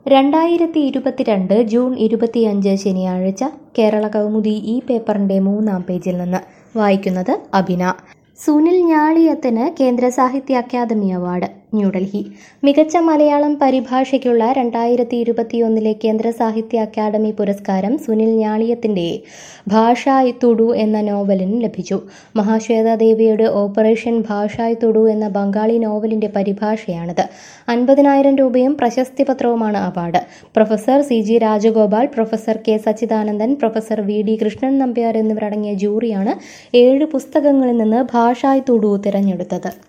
രണ്ടായിരത്തി ഇരുപത്തിരണ്ട് ജൂൺ ഇരുപത്തിയഞ്ച് ശനിയാഴ്ച കേരള കൗമുദി ഈ പേപ്പറിന്റെ മൂന്നാം പേജിൽ നിന്ന് വായിക്കുന്നത് അബിന സുനിൽ ഞാളിയത്തിന് കേന്ദ്ര സാഹിത്യ അക്കാദമി അവാർഡ് ന്യൂഡൽഹി മികച്ച മലയാളം പരിഭാഷയ്ക്കുള്ള രണ്ടായിരത്തി ഇരുപത്തിയൊന്നിലെ കേന്ദ്ര സാഹിത്യ അക്കാദമി പുരസ്കാരം സുനിൽ ഞാളിയത്തിന്റെ ഭാഷായ് തുടു എന്ന നോവലിന് ലഭിച്ചു മഹാശ്വേതാദേവിയുടെ ഓപ്പറേഷൻ ഭാഷായ് തുടു എന്ന ബംഗാളി നോവലിന്റെ പരിഭാഷയാണിത് അൻപതിനായിരം രൂപയും പ്രശസ്തി പത്രവുമാണ് award professor C G Rajagopal professor K Sachidanandan professor V D Krishnan Nambiar എന്നിവരടങ്ങിയ ജൂറിയാണ് ഏഴ് പുസ്തകങ്ങളിൽ നിന്ന് ഭാഷായ് തുടു തിരഞ്ഞെടുത്തത്